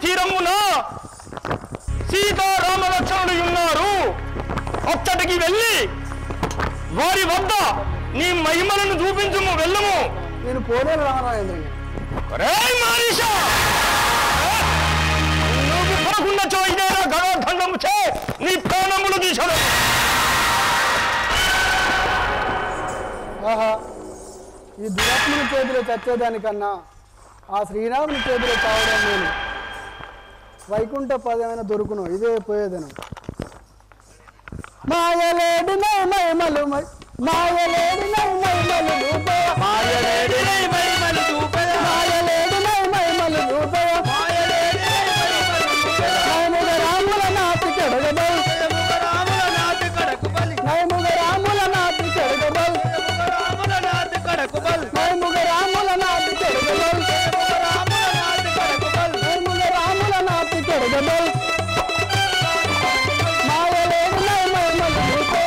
తీరమున సీతారామ లక్ష్మణులు ఉన్నారు అచ్చటికి వెళ్ళి వారి వద్ద నీ మహిమలను చూపించుము వెళ్ళము నేను పోలేను రామరాజేంద్రుని రేయ్ మారీషా! నువ్వు పడకుండా చోయిదేనా గణోద్ధండము చే నీ ప్రాణములు తీసడు ఆహా ఈ దురాత్మని చేతిలో చచ్చేదానికన్నా ఆ శ్రీరాముని చేతిలో చావడం నేను వైకుంఠ పదమైన దొరుకును ఇదే పోయేదను మాయలేడి నై మైమలు మై మాయలేడి నై మైమలు దూపే మాయలేడి నై మైమలు దూపే నైముగ రాముల నాటి చెడగబల్ నైముగ రాముల నాటి చెడగబల్ నైముగ రాముల నాటి చెడగబల్ నైముగ రాముల నాటి చెడగబల్ మాయలేడు నై మైమలు దూపే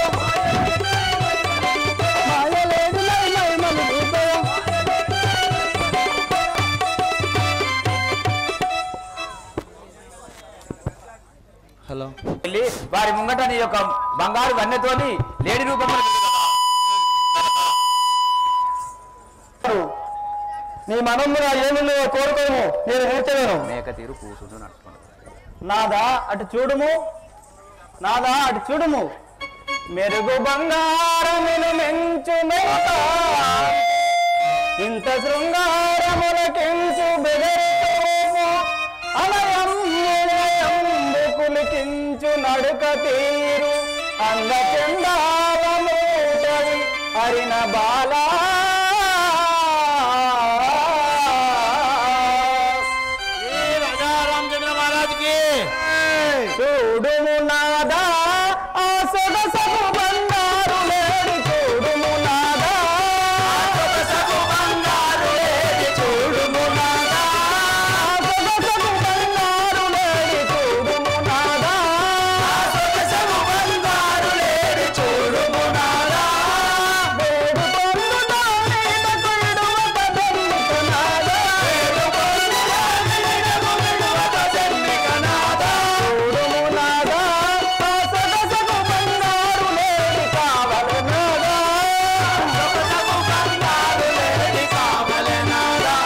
మాయలేడు నై మైమలు దూపే హలో వెళ్ళి వారి ముంగట నీ యొక్క బంగారు వన్నెతోని లేడి రూపంలో నీ మనమున ఏముందో కోరుకోము నేను తీర్చలేను మేక తీరు కూసుండు నడుచుకుంటారు నాదా అటు చూడుము నాదా అటు చూడుము మెరుగు బంగారమును మెంచు మేక ఇంత శృంగారములకెంచు బెదరుము అలయంబు కులికించు నడుక తీరు అంద చందాలమూటవి హరిన బాలా రామచంద్ర మహారాజ్ కి చూడుము నాదా ఆ సొగసగు బంగారు లేడి చూడుము నాదా సొగసగు బంగారు లేడి చూడుము నాదా సొగసగు బంగారు లేడి చూడుము నాదా సొగసగు బంగారు లేడి చూడుము నాదా వేడు పొందుతో నీటకు ఇడువక దెమ్మిక నాదా వేడు పొందుతో నీటకు ఇడువక దెమ్మిక నాదా చూడుము నాదా ఆ సొగసగు బంగారు లేడి కావలె నాదా సొగసగు బంగారు లేడి కావలె నాదా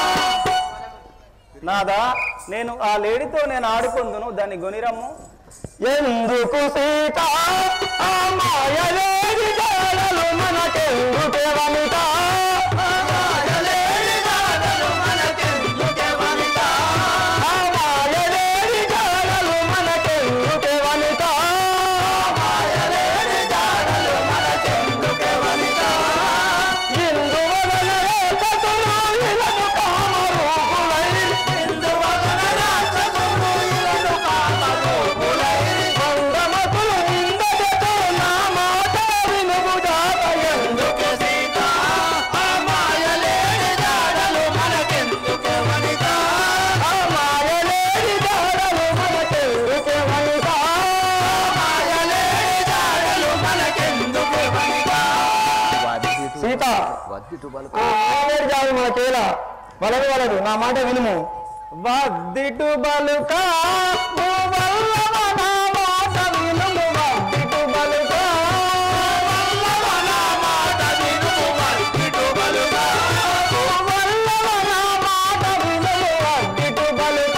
నాదా నేను ఆ లేడీతో నేను ఆడుకుందును దాన్ని గొనిరమ్ము ఎందుకు సీత ఆ మాయలేడి జాడలు మనకెందుకే వనిత ఆ మాయలేడి జాడలు మనకెందుకే వనిత ఆ మాయలేడి జాడలు మనకెందుకే వనిత ఆ మాయలేడి జాడలు మనకెందుకే వనిత ఇందువలన రేఖతులు ఇలను కామరూపులై ఇందువలన రాక్షసులు ఇలను కామరూపులై మందమతులు ఇందరితో నా మాట వినుము జాత ఎందుకే సీత ఆ మాయలేని జాడలు మనకెందుకే వనిత ఆ మాయలేని జాడలు మనకెందుకే వనిత ఆ మాయలేని జాడలు మనకెందుకే వనిత సీత ఆవేరు జాడు మన కేల వలదు వలదు నా మాట వినుము వద్దిటు బలుక ఓ వల్లవ నా మాట వినుము వద్దిటు బలుక వల్లవ నా మాట వినుము వద్దిటు బలుక ఓ వల్లవ నా మాట వినుము వద్దిటు బలుక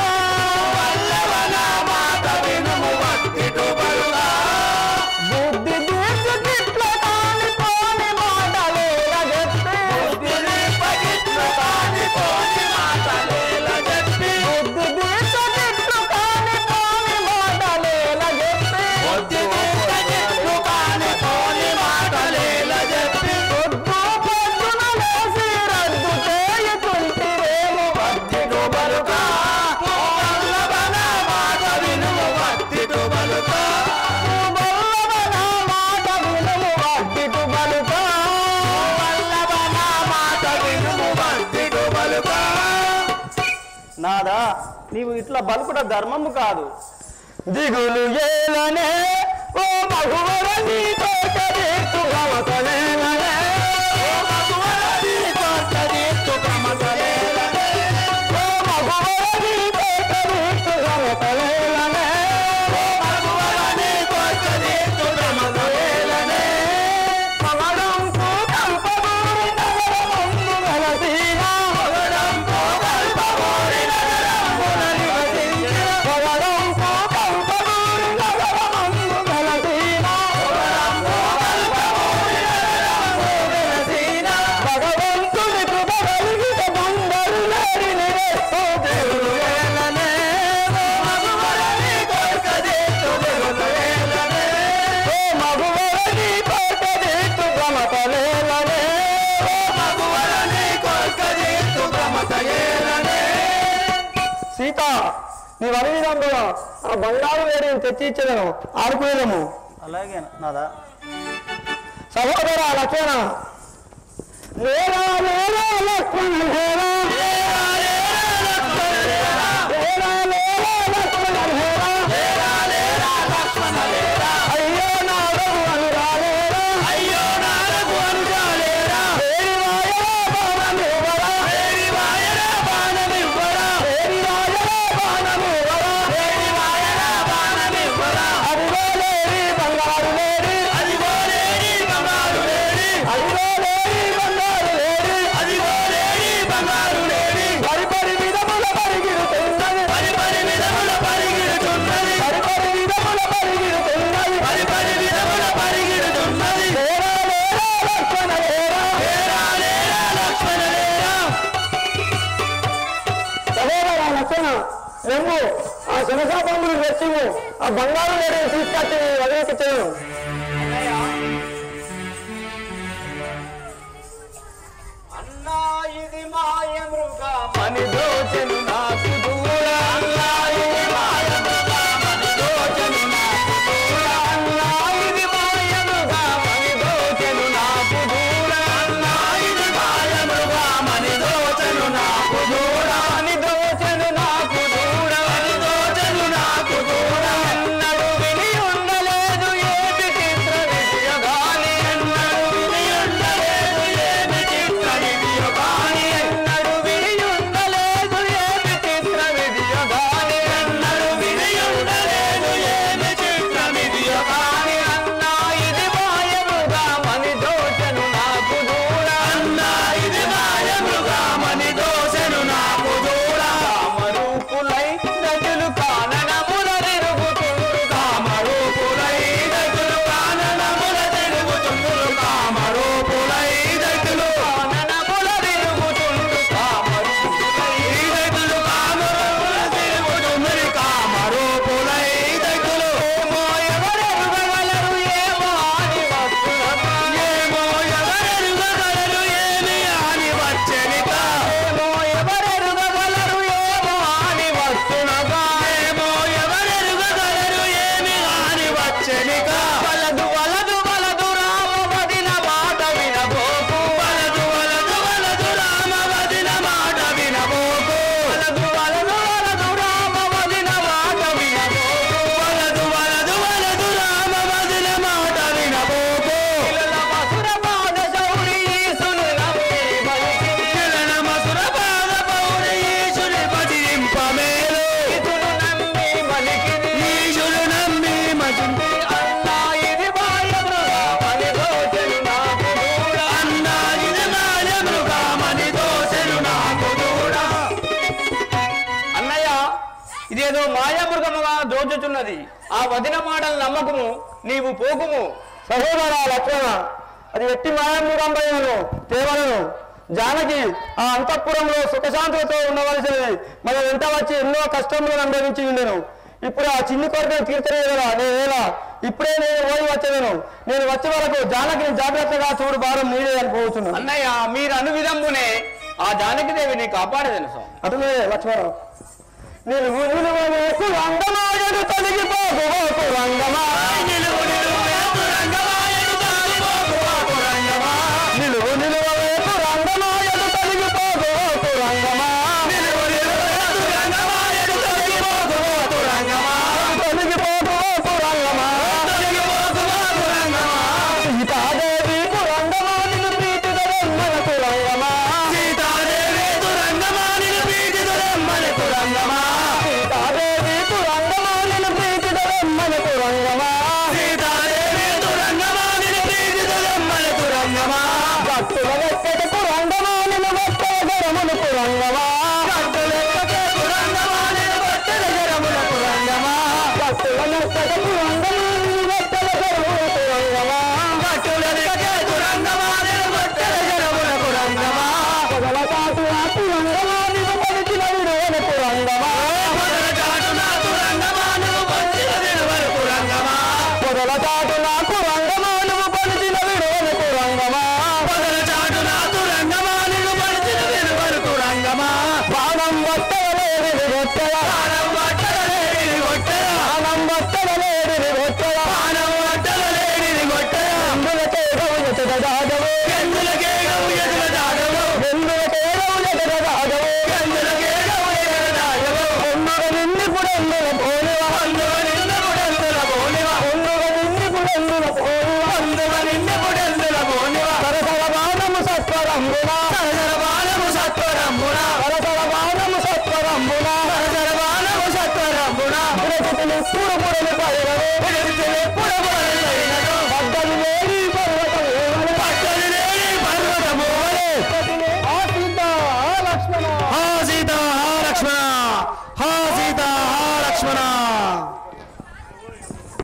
వల్లవ నా మాట వినుము వద్దిటు బలుక బుద్ధి దీర్ఘ గిట్ల కాని పోని మాటలేల చెప్పి బుద్ధి దీర్ఘ గిట్ల కాని పోని మాటలేల చెప్పి బుద్ధి దీర్ఘ గిట్ల కాని పోని మాటలేల చెప్పి బుద్ధి దీర్ఘ గిట్ల కాని పోని మాటలేల చెప్పి పొద్దు పొద్దున లేసి రద్దు చేయుతుంటిరేమో వద్దిటు బలుక ఓ వల్లభ నా మాట వినుము వద్దిటు బలుక ఓ వల్లభ నా మాట వినుము వద్దిటు బలుక ఓ వల్లభ నా మాట వినుము వద్దిటు బలుక నాదా నీవు ఇట్లా బలుకుట ధర్మము కాదు దిగులు ఏలనే ఓ మగువర నీ తోట తీర్చు గమసలేలనే ఓ మగువర నీ తోట తీర్చు గమసలేలనే ఓ మగువర నీ తోట సీత నీవు అడిగి ఆ బంగారు వేడి తెచ్చి ఇచ్చేదను ఆడుకునేదము అలాగే నాదా సహోదర లక్ష్మణ లేరా లేరా లక్ష్మణ లేరా లేరా లేరా లక్ష్మణ లేరా లేరా లేరా లక్ష్మణ లేరా లేరా లేరా లక్ష్మణ లేరా అయ్యో నా రఘువనురా లేరా అయ్యో నా రఘువనురా లేరా వేరి వాయరా బాణమివ్వరా వేరి వాయరా బాణమివ్వరా వేరి వాయరా బాణమివ్వరా వేరి వాయరా బాణమివ్వరా అదిగో లేరి బంగారు లేరి అదిగో లేరి బంగారు లేరి అదిగో లేరి బంగారు లేరి అదిగో లేరి బంగారు లేరి పరి పరి విధముల పరిగిరుతున్నది పరి పరి విధముల పరిగిరుతున్నది పరి పరి విధముల పరిగిరుతున్నది పరి పరి విధముల పరిగిరుతున్నది లేరా లేరా లక్ష్మణ లేరా లేరా లేరా లక్ష్మణ లేరా సహోదరా లక్షణ నువ్వు ఆ శనసాపంగులు తెచ్చివు ఆ బంగారు వేరే తీసుకొచ్చి వదిలికి చేయను అన్నా ఇది మాయ మృగం మని దోచెను నాకు దూర అన్నా ఇది మాయ మృగా మని దోచెను నాకు దూర అన్నా ఇది మాయ మృగా మని దోచెను నాకు దూర అన్నా ఇది మాయ మృగా మని దోచెను నాకు దూర మని దోచెను నాకు దూర మని దోచెను నాకు దూర ఎన్నడు విని ఉండలేదు ఏమి చిత్ర విజయగాని ఎన్నడు విని ఉండలేదు ఏమి చిత్ర విజయగాని ఎన్నడు విని ఉండలేదు ఏమి చిత్ర విజయగాని ఎన్నడు విని ఉండలేదు ఏమి చిత్ర విజయగాని అన్నా ఇది మాయముగా మని దోచను నాకు దూర అన్నా ఇది మాయముగా మని దోచను నాకు దూర కామరూపులై నదులు కాననముల తిరుగుతుండ్రు కామరూపులై నదులు కాననముల తిరుగుతుండ్రు కామరూపులై నదులు కాననముల తిరుగుతుండ్రు కామరూపులై నదులు కాననముల తిరుగుతుండ్రు కామరూపులై నదులు ఏమో ఎవరెరుగగలరు ఏమో అని వస్తున్నదా ఏమో ఎవరెరుగగలరు ఏమి అని వచ్చనిక ఏమో ఎవరెరుగగలరు ఏమో అని వస్తున్నదా ఏమో ఎవరెరుగగలరు ఏమి అని వచ్చనిక వలదు వలదు వలదు రామ వదిన మాట వినబోకు వలదు వలదు వలదు రామ వదిన మాట వినబోకు వలదు వలదు వలదు రామ వదిన మాట వినబోకు వలదు వలదు వలదు రామ వదిన మాట వినబోకు పిల్లల మధుర పాద శౌరి ఈశుని నమ్మి బలికి పిల్లల మధుర పాద పౌరి ఈశుని భజింపమేలు ఇతులు నమ్మి బలికి ఈశుడు నమ్మి మజింపి అన్నా ఇది మాయ మృగామని దోచెను నాకు దూర అన్నా ఇది మాయ మృగామని దోచెను నాకు దూర అన్నయ్య ఇదేదో మాయామృగముగా దోచుచున్నది ఆ వదిన మాటలు నమ్మకము నీవు పోకుము సహోదర లక్ష్మణ అది ఎట్టి మాయామృగంపైనను కేవలను జానకి ఆ అంతఃపురంలో సుఖశాంతులతో ఉండవలసినది మన వెంట వచ్చి ఎన్నో కష్టములను అనుభవించి ఉండెను ఇప్పుడు ఆ చిన్ని కోరికను తీర్చలేదు కదా నేను ఎలా ఇప్పుడే నేను ఓడి వచ్చేదను నేను వచ్చే వరకు జానకిని జాగ్రత్తగా చూడు భారం నీదే అనుకోవచ్చును అన్నయ్య మీరు అను విధమునే ఆ జానకి దేవిని కాపాడేదను స్వామి అటులే లక్ష్మణ నిలువు నిలువకు రంగమాయడు తొలగిపోకు ఓకు రంగమా నిలువు నిలువకు రంగమాయడు తొలగిపోకు ఓకు రంగమా నిలువు నిలువకు రంగమాయడు తొలగిపోకు ఓకు రంగమా నిలువు నిలువకు రంగమాయడు తొలగిపోకు ఓకు రంగమా తొలగిపోకు ఓకు రంగమా తొలగిపోకు ఓకు రంగమా సీతాదేవి రంగమా నిన్ను ప్రీతిదరమ్మనకు రంగమా సీతాదేవి రంగమా నిన్ను ప్రీతిదరమ్మనకు రంగమా సీతాదేవి రంగమా నిన్ను ప్రీతిదరమ్మనకు రంగమా సీతాదేవి రంగమా నిన్ను ప్రీతిదరమ్మనకు రంగమా భక్తుల వెక్కటకు రంగమా నిన్ను భక్తుల గరమునకు రంగమా భక్తుల వెక్కటకు రంగమా నిన్ను భక్తుల గరమునకు రంగమా భక్తుల వెక్కటకు రంగమా నిన్ను భక్తుల గరమునకు రంగమా భక్తుల వెక్కటకు రంగమా నిన్ను భక్తుల గరమునకు రంగమా పొగల కాటు ఆకు రంగమా నిన్ను పలికిన విడువలకు రంగమా పొగల కాటు నాకు రంగమా నువ్వు పలికిన విడువలకు రంగమా పొగల చాటు నాకు రంగమా నువ్వు పలికిన విడువలకు రంగమా పొగల చాటు నాకు రంగమా నువ్వు పలికిన విడువలకు రంగమా బాణం వస్తలే లేడిని కొట్టగా ప్రాణం బట్టల లేడిని కొట్టరా ప్రాణం బట్టల లేడిని కొట్టగా ప్రాణం బట్టల లేడిని కొట్టరా ఎందులకే గౌజత దాగవు ఎందులకే గవు ఎదుల దాగవు ఎందులకే గౌజత దాగవు ఎందులకే గవు ఎదుల దాగవు పొందుగ నిన్ను పుడందుల పోలివా అందువ నిన్న పుడందుల పోనివా పొందుగ నిన్ను పుడందుల పోలివా అందువ నిన్న పుడందుల పోనివా సరసర బాణము సత్వరంబునా సరసర బాణము సత్వరంబున సరసర బాణము సత్వరంబునా సరసర బాణము సత్వరంబున పురచితులు పురపురని పైరవు పిడిచితులు పుర